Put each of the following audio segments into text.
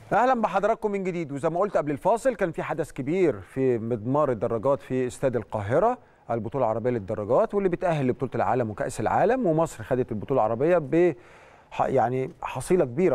اهلا بحضراتكم من جديد وزي ما قلت قبل الفاصل كان في حدث كبير في مضمار الدراجات في استاد القاهره البطوله العربيه للدراجات واللي بتاهل لبطوله العالم وكاس العالم ومصر خدت البطوله العربيه ب ح- يعني حصيله كبيره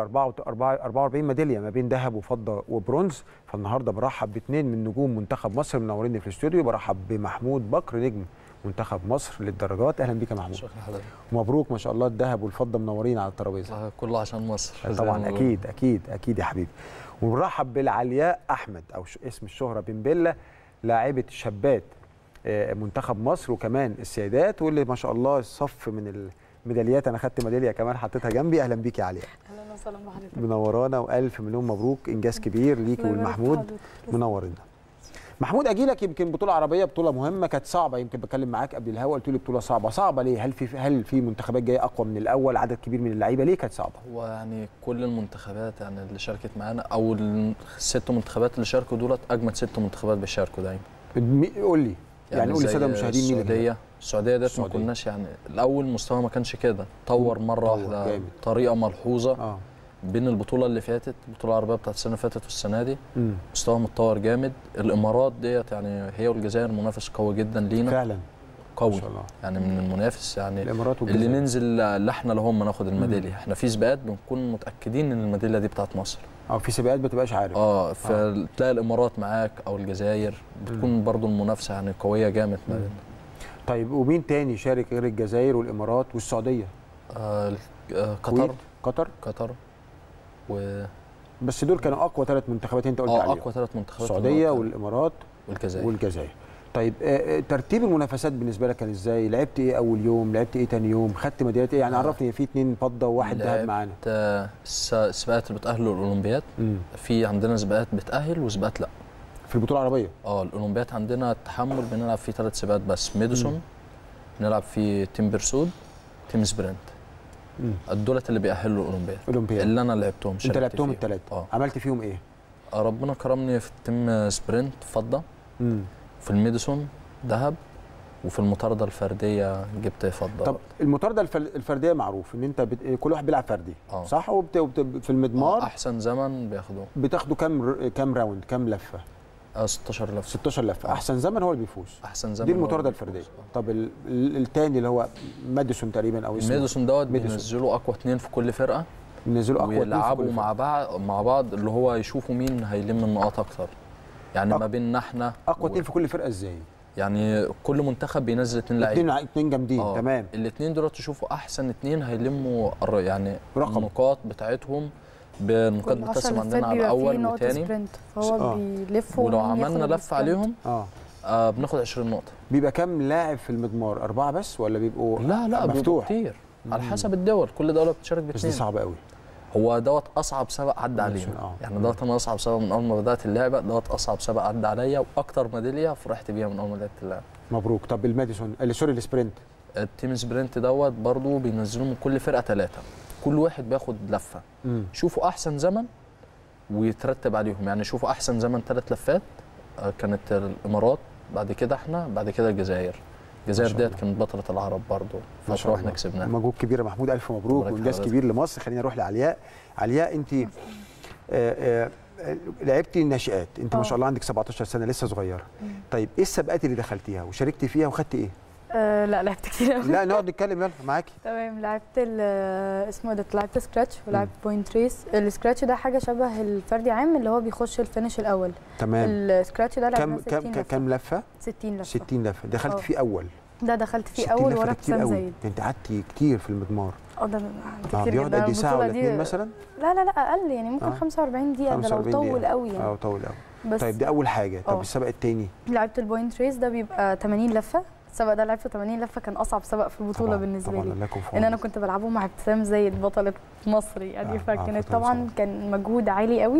44 ميداليه ما بين ذهب وفضه وبرونز فالنهارده برحب باثنين من نجوم منتخب مصر منورين في الاستوديو برحب بمحمود بكر نجم منتخب مصر للدراجات اهلا بيك يا محمود شكرا حضرتك مبروك ما شاء الله الذهب والفضه منورين على الترابيزه آه، كله عشان مصر زي ما طبعا بنقول. اكيد اكيد اكيد يا حبيبي ونرحب بالعلياء احمد او ش- اسم الشهره بنبله لاعبه شابات آه، منتخب مصر وكمان السيدات واللي ما شاء الله صف من الميداليات انا خدت ميداليه كمان حطيتها جنبي اهلا بيك يا علياء اهلا وسهلا بحضرتك منورانا والف مليون مبروك انجاز كبير ليكي الله يبارك في والمحمود حضرتك. منورنا محمود اجي لك يمكن بطوله عربيه بطوله مهمه كانت صعبه يمكن بتكلم معاك قبل الهوا قلت لي بطوله صعبه صعبه ليه هل في هل في منتخبات جايه اقوى من الاول عدد كبير من اللعيبه ليه كانت صعبه هو يعني كل المنتخبات يعني اللي شاركت معانا او الست منتخبات اللي شاركوا دولت اجمد ست منتخبات بيشاركوا دايما مي- قول لي يعني, قول زي للساده المشاهدين مين اللي السعوديه السعوديه ديت ما السعودية. كناش يعني الاول مستوى ما كانش كده طور مره طور واحده جامد. طريقه ملحوظه اه بين البطوله اللي فاتت البطوله العربيه بتاعت السنه اللي فاتت والسنه دي امم مستوى متطور جامد الامارات ديت يعني هي والجزائر منافس قوي جدا لينا فعلا ما قوي شاء الله يعني من المنافس يعني الامارات اللي والجزائر ننزل اللي احنا لهم ناخد الميداليه احنا في سباقات بنكون متاكدين ان الميداليه دي بتاعت مصر اه في سباقات ما تبقاش عارف اه فتلاقي الامارات معاك او الجزائر بتكون برضو المنافسه يعني قويه جامد ما بيننا طيب ومين تاني شارك غير الجزائر والامارات والسعوديه آه ال- آه قطر كويت قطر قطر و بس دول كانوا اقوى ثلاث منتخبات انت قلت اه عليهم اقوى ثلاث منتخبات السعوديه وال... والامارات والجزائر والجزائر طيب آه، آه، ترتيب المنافسات بالنسبه لك كان ازاي لعبت ايه اول يوم لعبت ايه تاني يوم خدت ميداليات ايه يعني آه. عرفني في اتنين فضه وواحد ذهب لعبت، معانا آه، الس- السباقات اللي بتاهل للاولمبياد مم. في عندنا سباقات بتاهل وسباقات لا في البطوله العربيه اه الاولمبياد عندنا التحمل بنلعب فيه ثلاث سباقات بس ميديسون بنلعب فيه تيم بيرسود تيم سبرنت مم. الدولت اللي بيأهلوا الاولمبياد اولمبياد اللي انا لعبتهم انت شاركت لعبتهم فيهم. الثلاثه اه عملت فيهم ايه آه، ربنا كرمني في التيم سبرنت فضه مم. في الميديسون ذهب وفي المطارده الفرديه جبت فضه طب المطارده الفل- الفرديه معروف ان انت بت... كل واحد بيلعب فردي اه. صح وبت... وبت... في آه، المضمار احسن زمن بياخدوه بتاخدوا كام ر... كام راوند كام لفه آه 16 لفه 16 لفه اه. احسن زمن هو اللي بيفوز احسن زمن دي هو المطارده اللي الفرديه بيفوز. آه. طب ال... ال- التاني اللي هو ماديسون تقريبا او اسمه الميديسون دوت ميديسون. بينزلوا اقوى اثنين في كل فرقه بينزلوا اقوى اتنين في ويلعبوا كل مع فرقة. بعض مع بعض اللي هو يشوفوا مين هيلم النقاط اكتر يعني أق- ما بيننا احنا اقوى اتنين في كل فرقه ازاي يعني كل منتخب بينزل اثنين لعيبه اتنين ع- اتنين جامدين آه. تمام الاثنين دول تشوفوا احسن اثنين هيلموا الر- يعني رقم. النقاط بتاعتهم بالنقاط كل بتقسم 10 عندنا لفات على بيبقى فيه الاول نقطة والثاني سبرنت آه. فهو بيلف ولو ومين ياخد عملنا لفه السبرنت. عليهم اه آه بناخد 20 نقطه بيبقى كام لاعب في المضمار اربعه بس ولا بيبقوا لا لا بيبقوا مفتوح كتير على حسب الدول كل دوله بتشارك بس دي باثنين صعبه قوي هو دوت اصعب سبق عدى ماشي، علينا آه. يعني دوت انا اصعب سبق من اول ما بدات اللعبه دوت اصعب سبق عدى عليا واكتر ميداليه فرحت بيها من اول ما بدات اللعبه مبروك طب الماديسون اللي سوري السبرنت التيم سبرنت دوت برضو بينزلوا من كل فرقه ثلاثه كل واحد بياخد لفه امم شوفوا احسن زمن ويترتب عليهم يعني شوفوا احسن زمن ثلاث لفات آه، كانت الامارات بعد كده احنا بعد كده الجزائر الجزائر شاء ديت الله. كانت بطله العرب برضو ما شاء فتره واحنا الله. كسبناها مجهود كبير يا محمود الف مبروك مبارك وانجاز حضرتك. كبير لمصر خلينا نروح لعلياء علياء انت آه، آه، لعبتي الناشئات انت ما آه. شاء الله عندك 17 سنه لسه صغيره طيب ايه السباقات اللي دخلتيها وشاركتي فيها وخدتي ايه آه لا لعبت كتير قوي لا نقعد نتكلم يلا معاكي تمام لعبت ال- اسمه إيه ده لعبت سكراتش ولعبت بوينت ريس السكراتش ده حاجه شبه الفردي عام اللي هو بيخش الفينش الاول تمام السكراتش ده كم لعبناه 60 كم لفه كم لفه 60 لفه 60 لفه دخلت آه. فيه اول ده دخلت فيه 60 اول لفة ورا ده كتير حسام قوي زايد ده انت قعدتي كتير في المضمار اه ده اه كتير بيقعد جدا قد ايه ساعه البطولة ولا دي- اتنين مثلا لا لا لا اقل يعني ممكن آه. 45 دقيقه ده لو 45 طول دقيقة. قوي يعني اه طول قوي بس طيب دي اول حاجه طب آه. السبق الثاني لعبت البوينت ريس ده بيبقى 80 لفه السبق ده لعبته 80 لفه كان اصعب سبق في البطوله طبعا بالنسبه طبعا لي الله يكون في ان انا عونك. كنت بلعبه مع ابتسام زايد بطله مصر يعني آه، آه، فكانت فترة طبعا صعبة. كان مجهود عالي قوي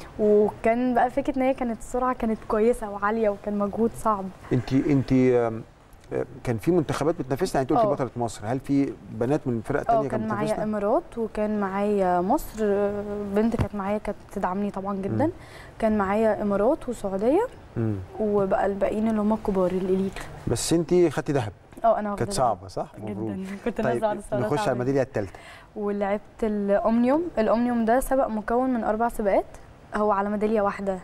وكان بقى فكره ان هي كانت السرعه كانت كويسه وعاليه وكان مجهود صعب انت انت آم، آه، كان في منتخبات بتنافسنا يعني انت قلتي اه. بطله مصر هل في بنات من فرق اه تانية كان كانت معايا بتنافسنا؟ امارات وكان معايا مصر آه، بنت كانت معايا كانت بتدعمني طبعا جدا مم. كان معايا امارات وسعوديه مم. وبقى الباقيين اللي هم الكبار الاليت بس انت خدتي ذهب اه انا واخدة كانت ده صعبه صح؟ مبروك جدا كنت طيب نازله على السؤال نخش على الميداليه الثالثه ولعبت الاومنيوم الاومنيوم ده سبق مكون من اربع سباقات هو على ميداليه واحده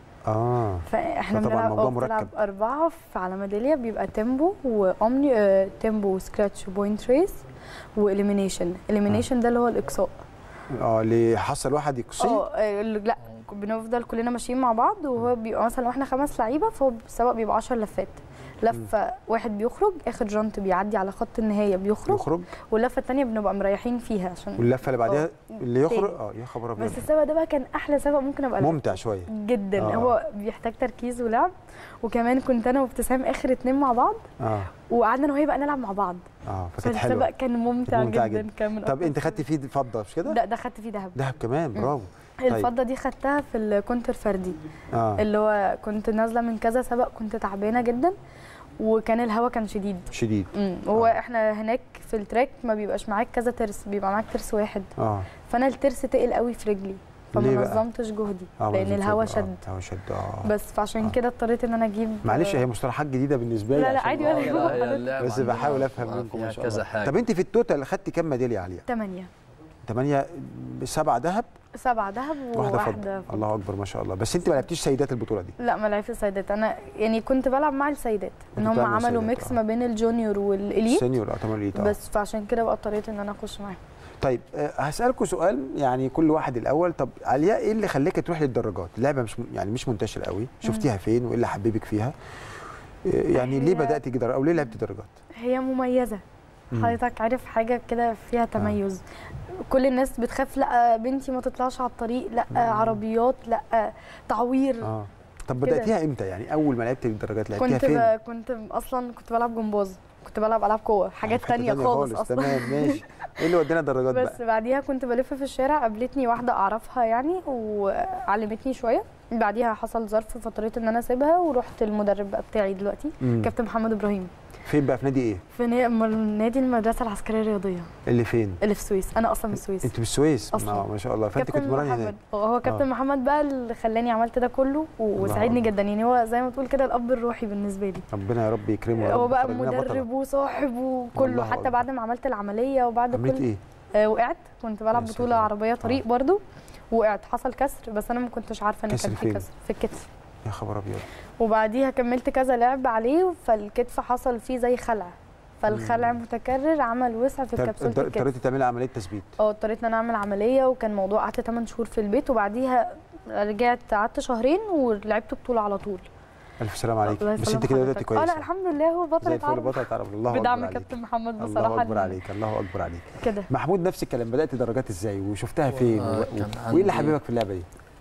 اه فاحنا فطبعاً بنلعب الموضوع اه بتلعب مركب. اربعه فعلى ميداليه بيبقى تيمبو واومني آه تيمبو وسكراتش وبوينت ريس واليمينيشن اليمينيشن ده اللي هو الاقصاء اه اللي حصل واحد يقصيه اه آه، لا بنفضل كلنا ماشيين مع بعض وهو بيبقى مثلا واحنا خمس لعيبه فهو السباق بيبقى 10 لفات لفه واحد بيخرج اخر جنط بيعدي على خط النهايه بيخرج يخرج واللفه الثانيه بنبقى مريحين فيها عشان واللفه اللي بعديها اه. اللي يخرج تاني. اه يا خبر ابيض بس السبق ده بقى كان احلى سبق ممكن ابقى لعبته. ممتع شويه جدا اه. هو بيحتاج تركيز ولعب وكمان كنت انا وابتسام اخر اتنين مع بعض اه وقعدنا انا وهي بقى نلعب مع بعض اه فكانت فالسبق حلوه كان ممتع, ممتع جدا, جدا. كان من طب أكتر انت خدتي السباق. فيه فضه مش كده؟ لا ده خدت فيه ذهب دهب كمان برافو طيب. الفضه دي خدتها في الكونتر فردي اه اللي هو كنت نازله من كذا سبق كنت تعبانه جدا وكان الهوا كان شديد شديد امم وهو آه. احنا هناك في التراك ما بيبقاش معاك كذا ترس بيبقى معاك ترس واحد اه فانا الترس تقل قوي في رجلي فما ليه بقى؟ نظمتش جهدي اه لان مظبوط. الهوا آه، شد الهوا شد اه بس فعشان آه. كده اضطريت ان انا اجيب معلش هي مصطلحات جديده بالنسبه لي لا، لا، عشان- عادي آه، ولا لا، هي يهمك. اللعبة بس عندنا بحاول افهم آه، منكم فيها ما شاء كذا الله حاجه طب انت في التوتال خدتي كام ميداليه عاليه؟ ثمانية ثمانيه سبعه ذهب سبعة ذهب واحده وواحدة فضه الله اكبر ما شاء الله بس انت ما لعبتيش سيدات البطوله دي لا ما لعبتش السيدات انا يعني كنت بلعب مع السيدات ان كنت هم بتلعب مع عملوا السيدات، ميكس آه. ما بين الجونيور والاليت سينيور اه طبعا الإيد، آه. بس فعشان كده بقى اضطريت ان انا اخش معاهم طيب آه، هسألكوا سؤال يعني كل واحد الأول طب علياء إيه اللي خلاك تروح للدراجات؟ اللعبة مش م- يعني مش منتشرة قوي، شفتيها فين وإيه اللي حببك فيها؟ آه، يعني ليه هي- بدأتي جدار أو ليه لعبتي دراجات؟ هي مميزة مم. حضرتك عارف حاجة كده فيها تميز كل الناس بتخاف لا بنتي ما تطلعش على الطريق لا عربيات لا تعوير اه طب كده. بدأتيها إمتى؟ يعني أول ما لعبتي الدراجات لعبتيها كنت فين؟ ب... كنت اصلا كنت بلعب جمباز كنت بلعب العاب قوه حاجات في حتة تانية خالص اصلا تمام ماشي إيه اللي ودانا دراجات بس بقى؟ بعديها كنت بلف في الشارع قابلتني واحده اعرفها يعني وعلمتني شويه بعديها حصل ظرف فاضطريت ان انا اسيبها ورحت المدرب بقى بتاعي دلوقتي مم. كابتن محمد ابراهيم فين بقى في نادي إيه؟ في نا- م- نادي المدرسه العسكريه الرياضيه اللي فين؟ اللي في السويس انا اصلا من السويس أنت في السويس؟ أصلاً. ما ما شاء الله فأنت كنت كابتن مراني محمد هناك هو كابتن آه. محمد بقى اللي خلاني عملت ده كله وساعدني أكبر. جدا يعني هو زي ما تقول كده الاب الروحي بالنسبه لي ربنا يا رب يكرمه يا رب هو بقى يخرج لنا بطلة. مدرب وصاحب وكله والله حتى أكبر. بعد ما عملت العمليه وبعد عملت كل إيه؟ آه وقعت كنت بلعب يا بطوله سلام. عربيه طريق آه. برضو وقعت حصل كسر بس انا ما كنتش عارفه ان كسر كان في فين؟ كسر في الكتف يا خبر أبيض وبعديها كملت كذا لعب عليه فالكتف حصل فيه زي خلع فالخلع متكرر عمل وسع في طب كبسوله أنت الكتف اضطريتي تعملي عملية تثبيت اه اضطريت ان انا اعمل عمليه وكان موضوع قعدت 8 شهور في البيت وبعديها رجعت قعدت شهرين ولعبت بطوله على طول ألف سلام عليك الله بس يسلم أنت كده دلوقتي حضرتك. اه كويسة لا الحمد لله هو زي بطلة الفل عرب بطلة عرب الله أكبر بدعم عليك كابتن محمد الله بصراحه اكبر عليك الله اكبر عليك كده محمود نفس الكلام بدات درجات ازاي وشفتها فين آه، و... كان وايه اللي عندي- حبيبك في اللعبه دي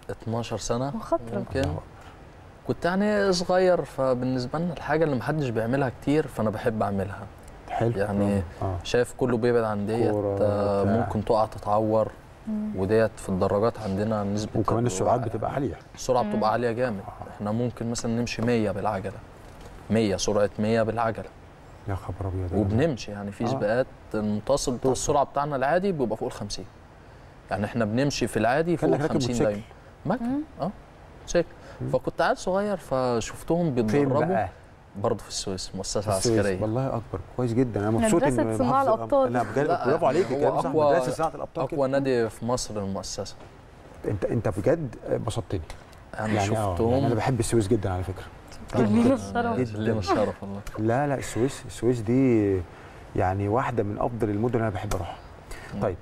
12 سنه مخاطره ممكن الله كنت يعني صغير فبالنسبه لنا الحاجه اللي محدش بيعملها كتير فانا بحب اعملها حلو يعني اه شايف كله بيبعد عن ديت كورة آه، بتاع. ممكن تقع تتعور وديت في الدراجات عندنا نسبه وكمان السرعات الوقع- بتبقى عاليه السرعه بتبقى عاليه جامد احنا ممكن مثلا نمشي 100 بالعجله 100 سرعه 100 بالعجله يا خبر ابيض وبنمشي يعني في آه. سباقات المتوسط بتاع السرعه بتاعنا العادي بيبقى فوق ال 50 يعني احنا بنمشي في العادي فوق كأنك ال راكب 50 موتوسيكل. دايما مكن اه موتوسيكل فكنت عيل صغير فشفتهم فين بيتدربوا بقى برضه في السويس مؤسسه السويس. عسكريه والله اكبر كويس جدا انا مبسوط مدرسة صناع محافظة- الأبطال. لا بجد لا، برافو عليك هو الكلام صح أقوى- مدرسه صناعه الابطال اقوى كده نادي في مصر المؤسسه انت انت بجد بسطتني يعني, يعني اه شفتهم يعني انا بحب السويس جدا على فكره لينا الشرف جداً. لنا الشرف والله لا لا السويس السويس دي يعني واحده من افضل المدن اللي انا بحب اروحها طيب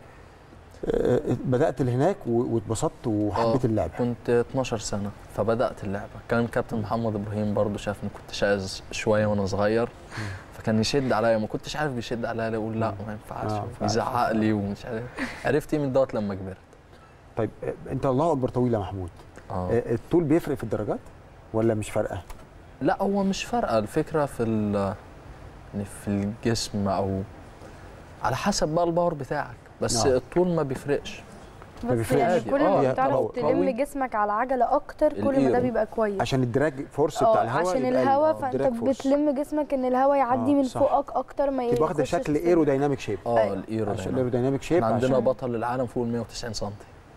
آه، بدات هناك و- واتبسطت وحبيت آه، اللعبه كنت 12 سنه فبدات اللعبه كان كابتن محمد ابراهيم برضه شافني كنت شاذ شويه وانا صغير فكان يشد عليا ما كنتش عارف بيشد عليا ليه اقول لا ما ينفعش آه، بيزعق لي ومش عارف عرفت من دوت لما كبرت طيب آه، انت الله اكبر طويل يا محمود اه آه، الطول بيفرق في الدرجات ولا مش فارقه لا هو مش فارقه الفكره في ال يعني في الجسم او على حسب بقى الباور بتاعك بس آه. الطول ما بيفرقش ما بس بيفرقش. يعني عادي. كل آه، ما هي بتعرف قوي. تلم جسمك على عجله اكتر كل ما ده الإيرو. بيبقى كويس عشان الدراج فورس بتاع اه الهواء عشان يبقى الهواء ال- فانت الدراج فورس. بتلم جسمك ان الهواء يعدي آه، من صح. فوقك اكتر ما تبقى واخده يخشش شكل في- ايرو دايناميك شيب اه أيوة. الايرو عشان دايما. الايرو دايناميك شيب احنا عندنا عشان بطل العالم فوق ال 190 سم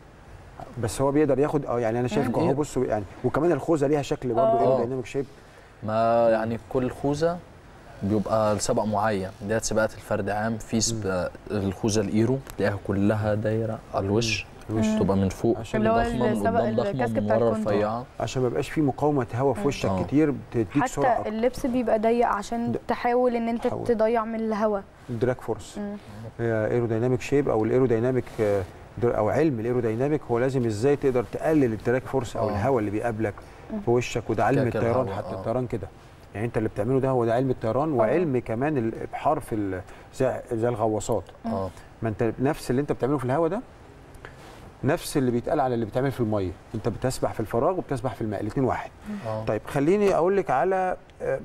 بس هو بيقدر ياخد اه يعني انا شايف اهو إيه؟ بصوا يعني وكمان الخوذه ليها شكل برضه آه. ايرو دايناميك شيب ما يعني كل خوذه بيبقى لسبق معين ديت سباقات الفرد عام في سباق الخوذه الايرو تلاقيها كلها دايره على الوش الوش تبقى من فوق عشان اللي هو ضخمه من السبق- قدام ضخمه الكاسك من بتاع ورا الكونتور. رفيعه عشان ما يبقاش في مقاومه هواء في وشك آه. كتير بتديك سرعه حتى اكتر اللبس بيبقى ضيق عشان ده- تحاول ان انت تحاول. تضيع من الهواء الدراك فورس مم. هي ايرودايناميك شيب او الايرودايناميك آه، در- او علم الايرودايناميك هو لازم ازاي تقدر تقلل الدراك فورس او آه. الهواء اللي بيقابلك في وشك وده علم كده الطيران الهوا، حتى آه. الطيران كده يعني انت اللي بتعمله ده هو ده علم الطيران وعلم كمان الابحار في ال- زي زي الغواصات اه ما انت نفس اللي انت بتعمله في الهواء ده نفس اللي بيتقال على اللي بيتعمل في الميه انت بتسبح في الفراغ وبتسبح في الماء الاثنين واحد اه طيب خليني اقول لك على آه،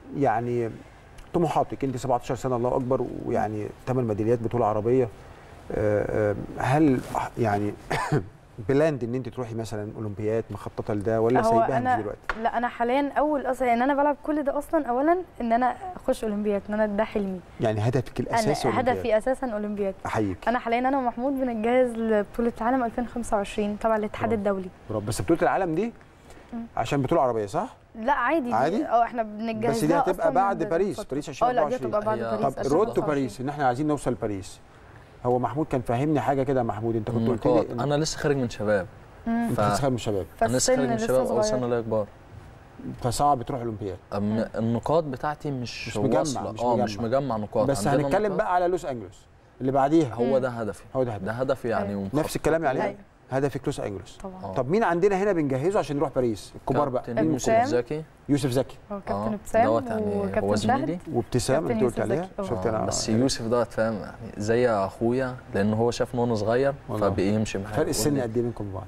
يعني طموحاتك انت 17 سنه الله اكبر ويعني ثمان ميداليات بطوله عربيه آه، آه، هل يعني بلاند ان انت تروحي مثلا اولمبياد مخططه لده ولا هو سايباها أنا- مش دلوقتي لا انا حاليا اول اصلا يعني انا بلعب كل ده اصلا اولا ان انا اخش اولمبياد ان انا ده حلمي يعني هدفك الاساسي انا أولمبياد. هدفي اساسا اولمبياد احييك انا حاليا انا ومحمود بنتجهز لبطوله العالم 2025 تبع الاتحاد برافو. الدولي برافو. بس بطوله العالم دي مم. عشان بطوله عربيه صح لا عادي عادي؟ دي اه احنا بنتجهز بس دي لها هتبقى أصلاً بعد من باريس فترة. باريس اه لا دي 2024 هتبقى بعد هي- باريس طب 2025. رود تو باريس ان احنا عايزين نوصل باريس هو محمود كان فاهمني حاجه كده يا محمود انت كنت قلت النقاط لي إن- انا لسه خارج من شباب مم. انت ف- لسه من الشباب انا لسه خارج فالسن من لسه شباب اول سنه صغير ليا كبار فصعب تروح الاولمبياد أم النقاط بتاعتي مش, مش مجمع، واصله مش اه مجمع. مش مجمع نقاط بس عندنا هنتكلم نقاط. بقى على لوس انجلوس اللي بعديها هو مم. ده هدفي هو ده هدف ده هدفي يعني أيوة. ومخطط نفس الكلام يا علياء أيوة. هدفك لوس انجلوس طبعا آه. طب مين عندنا هنا بنجهزه عشان نروح باريس الكبار بقى كابتن مين يوسف وسام. زكي يوسف زكي هو اه كابتن ابتسام دوت يعني هو وكابتن زميلي شهد وابتسام كابتن انت قلت يوسف عليها زكي. اه. شفت آه، انا بس يوسف دوت فاهم يعني زي اخويا لان هو شافني وانا صغير والله. فبيمشي معايا فرق يقول السن لي- قد ايه بينكم وبعض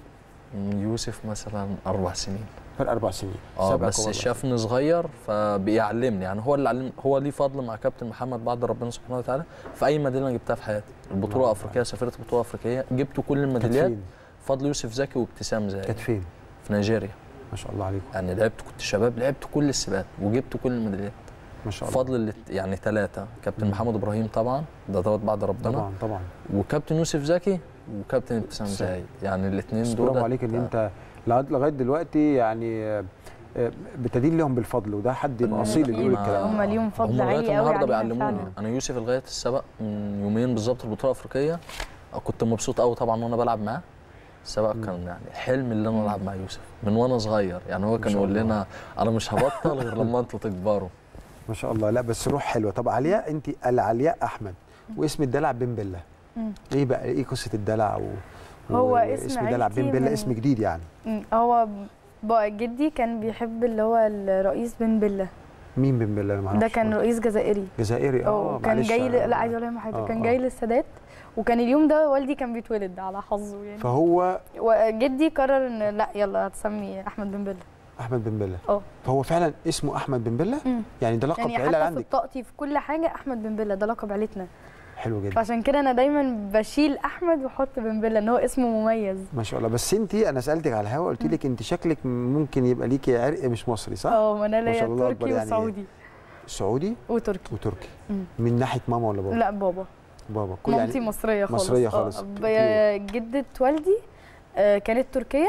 يوسف مثلا اربع سنين فرق اربع سنين اه سابقك بس وأربع شافني صغير فبيعلمني يعني هو اللي علم هو ليه فضل مع كابتن محمد بعد ربنا سبحانه وتعالى في اي ميداليه انا جبتها في حياتي البطوله الله الافريقيه سافرت بطوله افريقيه جبت كل سنين. كانت الميداليات فين؟ فضل يوسف زكي وابتسام زي كانت فين؟ في نيجيريا ما شاء الله عليكم يعني لعبت كنت شباب لعبت كل السباقات وجبت كل الميداليات ما شاء الله فضل اللي يعني ثلاثه كابتن مم. محمد ابراهيم طبعا ده دوت بعد ربنا طبعا طبعا وكابتن يوسف زكي وكابتن ابتسام ابتسام. زايد يعني الاثنين بس دول برافو عليك ان انت لغايه لغايه دلوقتي يعني آه، آه، بتدين لهم بالفضل وده حد يبقى اصيل اللي يقول أكيد. الكلام هم ده. ليهم فضل هم لغاية عالي قوي النهارده علينا بيعلموني فعلا. انا يوسف لغايه السبق من يومين بالظبط البطوله الافريقيه كنت مبسوط قوي طبعا وانا بلعب معاه السبق مم. كان يعني حلم اللي انا العب مع يوسف من وانا صغير يعني هو ما كان شاء يقول الله. لنا انا مش هبطل غير لما انتوا تكبروا ما شاء الله لا بس روح حلوه طب علياء انت العلياء احمد واسم الدلع بن بله مم. ايه بقى ايه قصه الدلع و... هو و- اسم دلع عيلتي بن بله من- اسم جديد يعني مم. هو بقى جدي كان بيحب اللي هو الرئيس بن بله مين بن بله انا ما ده اعرفش كان رئيس جزائري جزائري اه اه كان معلش جاي ل... أنا- لا عايزه اقول لهم حاجه آه، كان آه. جاي للسادات وكان اليوم ده والدي كان بيتولد على حظه يعني فهو وجدي قرر ان لا يلا هتسمي احمد بن بله احمد بن بله اه فهو فعلا اسمه احمد بن بله مم. يعني ده لقب يعني عيله حتى في عندك بطاقتي في كل حاجه احمد بن بله ده لقب عيلتنا حلو جدا فعشان كده انا دايما بشيل احمد واحط بن بله ان هو اسمه مميز ما شاء الله بس انت انا سالتك على الهوا قلت لك انت شكلك ممكن يبقى ليكي عرق مش مصري صح؟ اه ما انا ما شاء ليا الله أكبر تركي يعني وسعودي سعودي وتركي وتركي مم. من ناحيه ماما ولا بابا؟ لا بابا بابا كل مامتي مصريه خالص مصرية آه، خالص. ب- جدة والدي آه، كانت تركية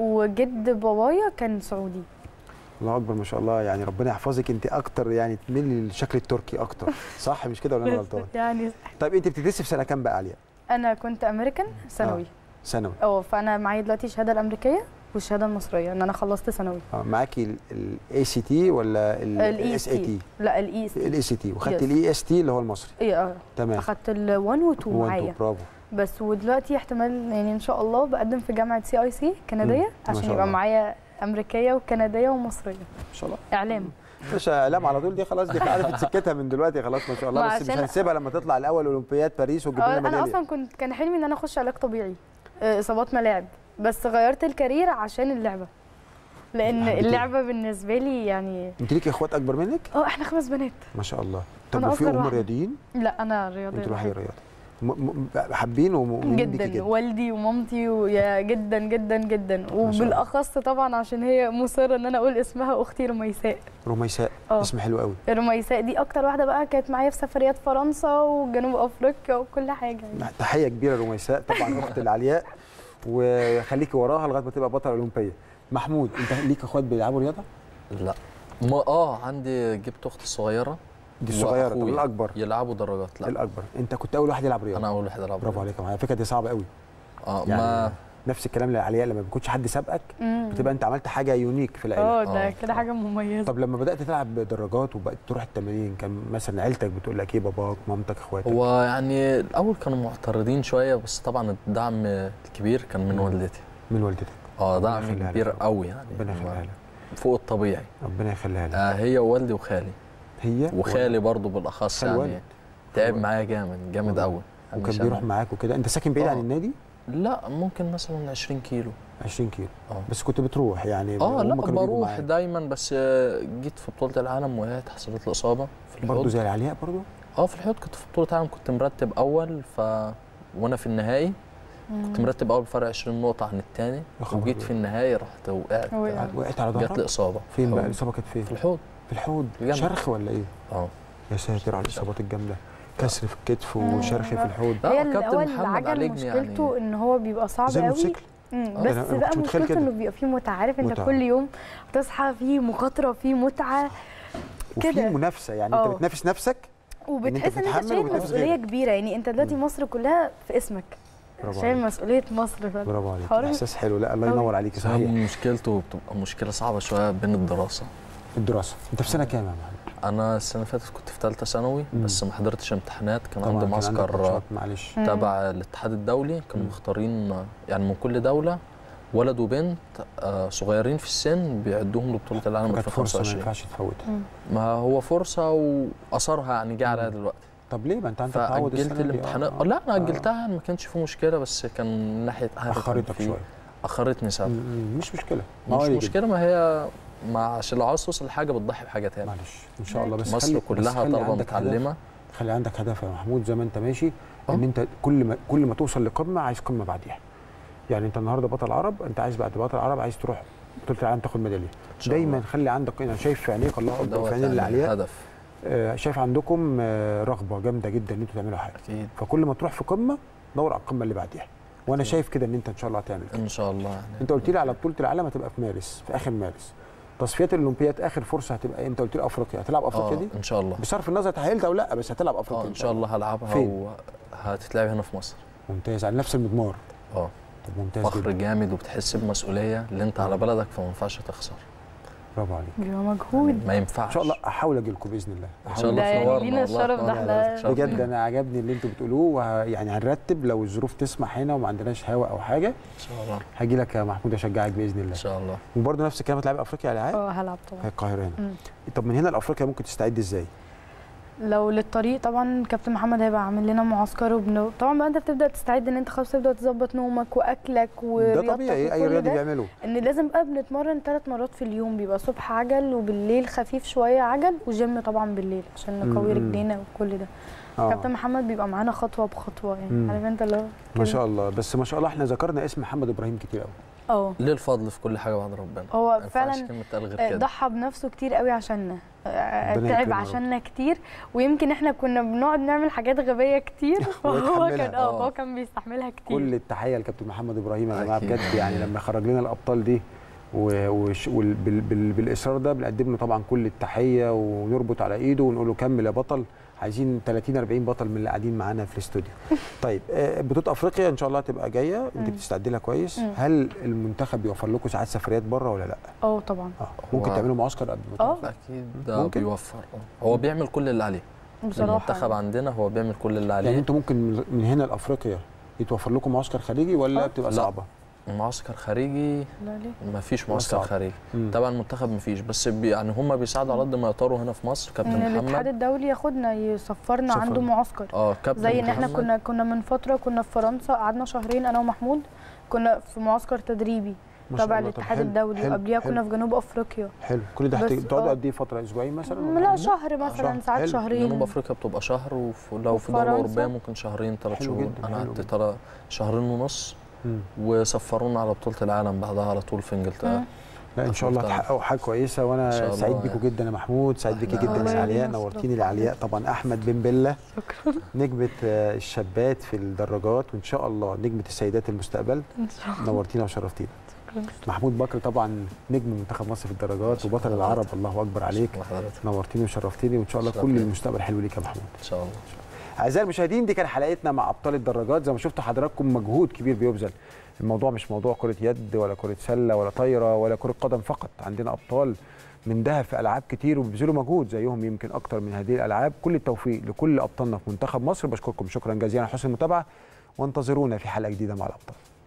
وجد بابايا كان سعودي الله اكبر ما شاء الله يعني ربنا يحفظك انت اكتر يعني تميلي للشكل التركي اكتر صح مش كده ولا انا غلطان؟ يعني طيب انت بتدرسي في سنه كام بقى عليا؟ انا كنت امريكان ثانوي ثانوي اه فانا معايا دلوقتي الشهاده الامريكيه والشهاده المصريه ان انا خلصت ثانوي اه معاكي الاي سي تي ولا الاي الاس اي تي؟ لا الاي اس تي الاي سي تي وخدتي Yes. الاي اس تي اللي هو المصري ايه اه تمام اخدت ال 1 و 2 وانتو معايا برافو بس ودلوقتي احتمال يعني ان شاء الله بقدم في جامعه سي اي سي كنديه ما عشان شاء يبقى الله. معايا امريكيه وكنديه ومصريه ما شاء الله اعلام مش اعلام على طول دي خلاص دي عرفت سكتها من دلوقتي خلاص ما شاء الله ما بس مش عشان- هنسيبها لما تطلع الاول اولمبياد باريس وتجيب اه لنا انا ميداليه اصلا كنت كان حلمي ان انا اخش علاج طبيعي آه، اصابات ملاعب بس غيرت الكارير عشان اللعبه لان حبيتي. اللعبه بالنسبه لي يعني انت ليكي اخوات اكبر منك؟ اه احنا خمس بنات ما شاء الله طب أنا وفي أصغر هم واحدة. رياضيين؟ لا انا رياضيه انت الوحيده الوحيدة. رياضي م- م- حابين ومؤمنين بيكي جدا جدا والدي ومامتي ويا جدا جدا جدا الله. وبالاخص طبعا عشان هي مصره ان انا اقول اسمها اختي رميساء رميساء اه. اسم حلو قوي رميساء دي اكتر واحده بقى كانت معايا في سفريات فرنسا وجنوب افريقيا وكل حاجه يعني. تحيه كبيره لرميساء طبعا اخت العلياء وخليكي وراها لغايه ما تبقى بطل اولمبيه محمود انت ليك اخوات بيلعبوا رياضه لا ما اه عندي جبت اختي الصغيره دي الصغيره طب وأخويا. الاكبر يلعبوا دراجات لا الاكبر انت كنت اول واحد يلعب رياضه انا اول واحد العب برافو عليك يا معايا الفكره دي صعبه قوي اه يعني ما نفس الكلام للعلياء لما بيكونش حد سابقك مم. بتبقى انت عملت حاجه يونيك في العيله اه ده آه. كده حاجه مميزه طب لما بدات تلعب دراجات وبقيت تروح التمارين كان مثلا عيلتك بتقول لك ايه باباك مامتك اخواتك هو يعني الاول كانوا معترضين شويه بس طبعا الدعم الكبير كان من مم. والدتي من والدتك اه ربنا دعم يخليها لك كبير يا رب. قوي يعني ربنا يخليها لك فوق الطبيعي ربنا يخليها لك آه هي ووالدي وخالي هي وخالي برضو بالاخص خال يعني والد. تعب والد. معايا جامد جامد والله. قوي وكان بيروح معاك وكده انت ساكن بعيد عن آه. النادي لا ممكن مثلا 20 كيلو 20 كيلو اه بس كنت بتروح يعني اه لا هم كانوا بيجوا بروح معاك. دايما بس آه، جيت في بطوله العالم وقعت حصلت لي اصابه في برضه الحوض زي العلياء برضه اه في الحوض كنت في بطوله العالم كنت مرتب اول ف وانا في النهائي كنت مرتب اول بفرق 20 نقطه عن الثاني يا خبر وجيت أبيض. في النهائي رحت وقعت وقع. وقعت على جات لي ظهرك اصابه فين بقى الحوض. الاصابه كانت فين في الحوض في الحوض جنب. شرخ ولا ايه اه يا ساتر على الاصابات الجامده كسر في الكتف مم. وشرخ في الحوض لا، هي كابتن الاول محمد العجل عالجني مشكلته ان هو بيبقى صعب زي قوي الموتوسيكل مم، آه. بس أنا- أنا بقى كنت متخيل مشكلته كده. انه بيبقى فيه متعه عارف انت متعة. كل يوم تصحى فيه مخاطره فيه متعه وفي كده. منافسه يعني آه. انت بتنافس نفسك وبتحس ان انت بتتحمل شايل وبتنافس مسؤوليه غيرك. كبيره يعني انت دلوقتي مصر كلها في اسمك برافو شايل عليك مسؤوليه مصر ف- برافو عليك حوار- احساس حلو لا الله أوي. ينور عليك صحيح صحيح مشكلته بتبقى مشكله صعبه شويه بين الدراسه الدراسه انت في سنه كام يا محمد انا السنه اللي فاتت كنت في ثالثه ثانوي مم. بس ما حضرتش امتحانات كان طبعاً عندي كان عندك معسكر ماتشات، معلش مم. تبع الاتحاد الدولي كانوا مم. مختارين يعني من كل دوله ولد وبنت آه، صغيرين في السن بيعدوهم لبطوله العالم كانت فرصه ما 2025 ينفعش تفوتها مم. ما هو فرصه واثرها يعني جه عليا دلوقتي طب ليه ما انت عندك تعود فاجلت السنه دي الامتحانات آه. لا انا آه. اجلتها ما كانش في مشكله بس كان من ناحيه أهلي كان اخرتك في- شويه اخرتني سنه م- مش مشكله مش عادي جدا. مشكله ما هي ما عشان لو عاوز توصل لحاجه بتضحي بحاجه تاني معلش ان شاء الله بس مصر خلي بس كلها خلي طلبه عندك هدف. متعلمه خلي عندك هدف يا محمود زي ما انت ماشي آه. ان انت كل ما كل ما توصل لقمه عايز قمه بعديها يعني انت النهارده بطل عرب انت عايز بعد بطل عرب عايز تروح بطوله العالم تاخد ميداليه إن شاء دايما الله. خلي عندك انا شايف في عينيك الله اكبر دوت في عينين يعني العلياء هدف آه، شايف عندكم آه، رغبه جامده جدا ان انتوا تعملوا حاجه اكيد فكل ما تروح في قمه دور على القمه اللي بعديها وانا أكيد. شايف كده ان انت ان شاء الله هتعمل كده ان شاء الله يعني انت قلت لي على بطوله العالم هتبقى في مارس في اخر مارس تصفيات الاولمبياد اخر فرصه هتبقى امتى قلت لي افريقيا هتلعب افريقيا اه دي ان شاء الله بصرف النظر تحيلت او لا بس هتلعب اه افريقيا ان شاء الله هلعبها فين؟ وهتتلعب هنا في مصر ممتاز على نفس المضمار اه طب ممتاز فخر جدا جامد وبتحس بمسؤوليه اللي انت على بلدك فما ينفعش تخسر برافو عليك بيبقى مجهود ما ينفعش ان شاء الله احاول اجي لكم باذن الله ان أحاول شاء الله ده يعني تنورنا لينا والله، الشرف ده تنورنا، احنا- تشرفنا. بجد انا عجبني اللي انتوا بتقولوه وه... يعني هنرتب لو الظروف تسمح هنا وما عندناش هوا او حاجه ان شاء الله هاجي لك يا محمود اشجعك باذن الله ان شاء الله وبرضه نفس الكلام هتلعب افريقيا العاب اه هلعب في طبعا القاهره هنا مم. طب من هنا لافريقيا ممكن تستعد ازاي؟ لو للطريق طبعا كابتن محمد هيبقى عامل لنا معسكر وبن... طبعا بقى انت بتبدا تستعد ان انت خلاص تبدا تظبط نومك واكلك ده ورياضتك طبيعي اي وكل رياضي ده. بيعمله ان لازم بقى بنتمرن ثلاث مرات في اليوم بيبقى صبح عجل وبالليل خفيف شويه عجل وجيم طبعا بالليل عشان نقوي مم. رجلينا وكل ده اه كابتن محمد بيبقى معانا خطوه بخطوه مم. يعني عارف انت اللي هو ما كده. شاء الله بس ما شاء الله احنا ذكرنا اسم محمد ابراهيم كتير قوي اه ليه الفضل في كل حاجه بعد ربنا هو ما ينفعش فعلا كلمه تقال غير آه، كده ضحى بنفسه كتير قوي عشاننا آه، ربنا تعب يكرمه يا رب. عشاننا كتير ويمكن احنا كنا بنقعد نعمل حاجات غبيه كتير فهو ويتحملها. كان اه آه. فهو كان بيستحملها كتير كل التحيه لكابتن محمد ابراهيم يا جماعه أكيد. بجد يعني لما خرج لنا الابطال دي و- وش- وال- بال- بال- بالاصرار ده بنقدم له طبعا كل التحيه ونربط على ايده ونقول له كمل يا بطل عايزين 30 40 بطل من اللي قاعدين معانا في الاستوديو طيب آه، بطوله افريقيا ان شاء الله هتبقى جايه انت مم. بتستعد لها كويس مم. هل المنتخب بيوفر لكم ساعات سفريات بره ولا لا اه طبعا اه ممكن هو- تعملوا معسكر قبل ما اه تروحوا؟ اكيد ده ممكن؟ بيوفر آه. هو بيعمل كل اللي عليه بصراحه المنتخب عندنا هو بيعمل كل اللي عليه يعني انتوا ممكن من- من هنا لافريقيا يتوفر لكم معسكر خارجي ولا آه. بتبقى لا. صعبه؟ معسكر خارجي لا ليه ما فيش معسكر صعب. خارجي مم. طبعا المنتخب ما فيش بس بي يعني هم بيساعدوا على قد ما يقدروا هنا في مصر كابتن ان الاتحاد محمد الدولي ياخدنا يسفرنا سفر. عنده معسكر اه كابتن زي ان احنا محمد. كنا كنا من فتره كنا في فرنسا قعدنا شهرين انا ومحمود كنا في معسكر تدريبي ما شاء تبع الله. طب الاتحاد حلو، الدولي حلو، وقبليها حلو. كنا في جنوب افريقيا حلو كل ده بس- هت- تقعدوا آه. قد ايه فتره اسبوعين مثلا ولا لا حاجة؟ شهر مثلا شهر. ساعات حلو. شهرين جنوب افريقيا بتبقى شهر ولو في دوله وفرنسا. اوروبيه ممكن شهرين ثلاث حلو شهور جدا، انا حلو قعدت جدا. ترى شهرين ونص مم. وسفرونا على بطوله العالم بعدها على طول في انجلترا مم. لا ان شاء الله أفضل. هتحققوا حاجه كويسه إن شاء وانا الله سعيد يعني. بيكم جدا يا محمود سعيد بيكي إحنا- جدا الله يا علياء يبارك نورتيني فيك. العلياء طبعا احمد بن بله شكرا نجمه آه، الشابات في الدراجات وان شاء الله نجمه السيدات المستقبل ان شاء الله نورتينا وشرفتينا شكراً. محمود بكر طبعا نجم منتخب مصر في الدراجات وبطل العرب الله اكبر عليك شكراً لحضرتك نورتيني وشرفتيني وان شاء الله شرف كل ليا. المستقبل حلو ليك يا محمود ان شاء الله اعزائي المشاهدين دي كان حلقتنا مع ابطال الدراجات زي ما شفتوا حضراتكم مجهود كبير بيبذل الموضوع مش موضوع كره يد ولا كره سله ولا طايره ولا كره قدم فقط عندنا ابطال من دهب في العاب كتير وبيبذلوا مجهود زيهم يمكن اكتر من هذه الالعاب كل التوفيق لكل ابطالنا في منتخب مصر بشكركم شكرا جزيلا على حسن المتابعه وانتظرونا في حلقه جديده مع الابطال